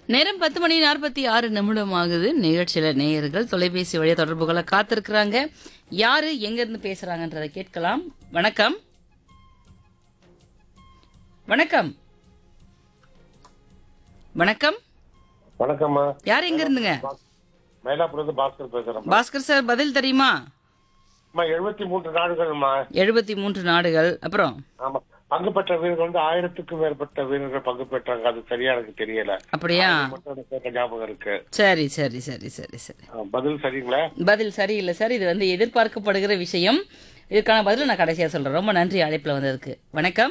நேரம் பத்து மணி நாற்பத்தி ஆறு நிமிடம் ஆகுது நிகழ்ச்சியில நேயர்கள் தொலைபேசி வழியா தொடர்புகளை காத்திருக்கிறாங்க யாரு எங்க இருந்து பேசுறாங்கன்றதை கேட்கலாம் வணக்கம் வணக்கம் வணக்கம் வணக்கம்மா யார் எங்க இருந்துங்க மயிலாப்பூர்லேருந்து பாஸ்கர் பேசுறேன் பாஸ்கர் சார் பதில் தெரியுமா அம்மா எழுபத்தி மூன்று நாடுகள்மா எழுபத்தி மூன்று நாடுகள் அப்புறம் ஆமா பங்கு பெற்ற வீரர்கள் வந்து ஆயிரத்துக்கும் மேற்பட்ட வீரர்கள் பங்கு பெற்றாங்க அது சரியா எனக்கு தெரியல அப்படியா அது மட்டும் எனக்கு கேட்ட ஞாபகம் இருக்கு சரி சரி சரி சரி சரி ஆ, பதில் சரிங்களா பதில் சரியில்லை சார் இது வந்து எதிர்பார்க்கப்படுகிற விஷயம் இதுக்கான பதில் நான் கடைசியா சொல்றேன் ரொம்ப நன்றி அழைப்புல வந்ததுக்கு வணக்கம்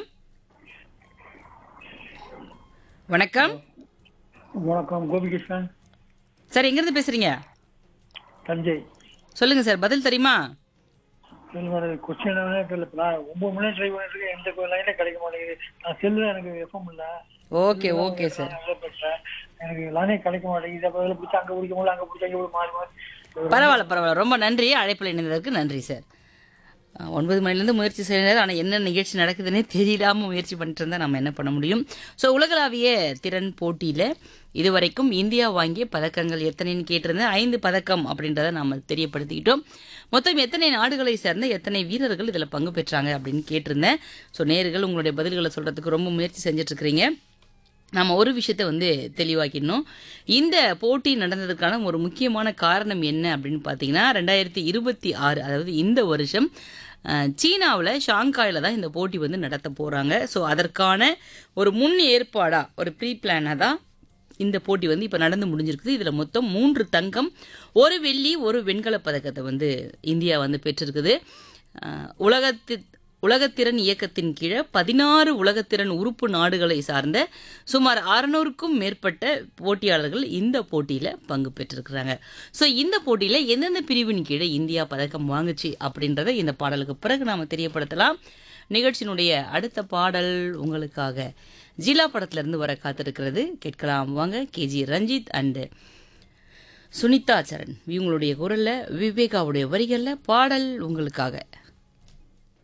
வணக்கம் வணக்கம் கோபிகிருஷ்ணன் சார் எங்கிருந்து பேசுறீங்க தஞ்சை சொல்லுங்க சார் பதில் தெரியுமா கொஸ்டின் தெரியல இப்ப நான் ஒன்பது மணி ட்ரை பண்ணிட்டு இருக்கேன் எந்த லைனே கிடைக்க மாட்டேங்குது நான் செல்லுல எனக்கு எஃப்எம் இல்ல ஓகே ஓகே சார் நான் நல்லா பேசுறேன் எனக்கு லைனே கிடைக்க மாட்டேங்குது அப்ப இதில் பிடிச்சா அங்க பிடிக்க முடியல அங்க பிடிச்சா இங்க பிடிக்க மாறி மாறி பரவாயில்ல பரவாயில்ல ரொம்ப நன்றி அழைப்பில் இணைந்ததற்கு நன்றி சார் அஹ், ஒன்பது மணிலேருந்து முயற்சி செய்யறது ஆனால் என்ன நிகழ்ச்சி நடக்குதுன்னே தெரியலாமல் முயற்சி பண்ணிட்டு இருந்தால் நம்ம என்ன பண்ண முடியும் ஸோ உலகளாவிய திறன் போட்டியில் இதுவரைக்கும் இந்தியா வாங்கிய பதக்கங்கள் எத்தனைன்னு கேட்டிருந்தேன் ஐந்து பதக்கம் அப்படின்றத நாம் தெரியப்படுத்திக்கிட்டோம் மொத்தம் எத்தனை நாடுகளை சேர்ந்த எத்தனை வீரர்கள் இதில் பங்கு பெற்றாங்க அப்படின்னு கேட்டிருந்தேன் ஸோ நேர்கள் உங்களுடைய பதில்களை சொல்கிறதுக்கு ரொம்ப முயற்சி செஞ்சுட்டு இருக்கிறீங்க நம்ம ஒரு விஷயத்த வந்து தெளிவாக்கிடணும் இந்த போட்டி நடந்ததுக்கான ஒரு முக்கியமான காரணம் என்ன அப்படின்னு பார்த்தீங்கன்னா ரெண்டாயிரத்தி இருபத்தி ஆறு அதாவது இந்த வருஷம் சீனாவில் ஷாங்காயில் தான் இந்த போட்டி வந்து நடத்த போகிறாங்க ஸோ அதற்கான ஒரு முன் ஏற்பாடாக ஒரு ப்ரீ பிளானாக தான் இந்த போட்டி வந்து இப்போ நடந்து முடிஞ்சிருக்குது இதில் மொத்தம் மூன்று தங்கம் ஒரு வெள்ளி ஒரு வெண்கலப் பதக்கத்தை வந்து இந்தியா வந்து பெற்றிருக்குது அஹ், உலகத்து உலகத்திறன் இயக்கத்தின் கீழே பதினாறு உலகத்திறன் உறுப்பு நாடுகளை சார்ந்த சுமார் அறுநூறுக்கும் மேற்பட்ட போட்டியாளர்கள் இந்த போட்டியில் பங்கு பெற்றிருக்கிறாங்க ஸோ இந்த போட்டியில் எந்தெந்த பிரிவின் கீழே இந்தியா பதக்கம் வாங்குச்சு அப்படின்றத இந்த பாடலுக்கு பிறகு நாம் தெரியப்படுத்தலாம் நிகழ்ச்சியினுடைய அடுத்த பாடல் உங்களுக்காக ஜிலா படத்துல இருந்து வர காத்திருக்கிறது கேட்கலாம் வாங்க கேஜி ரஞ்சித் அண்டு சுனிதா சரண் இவங்களுடைய குரல்ல விவேகாவுடைய வரிகள்ல பாடல் உங்களுக்காக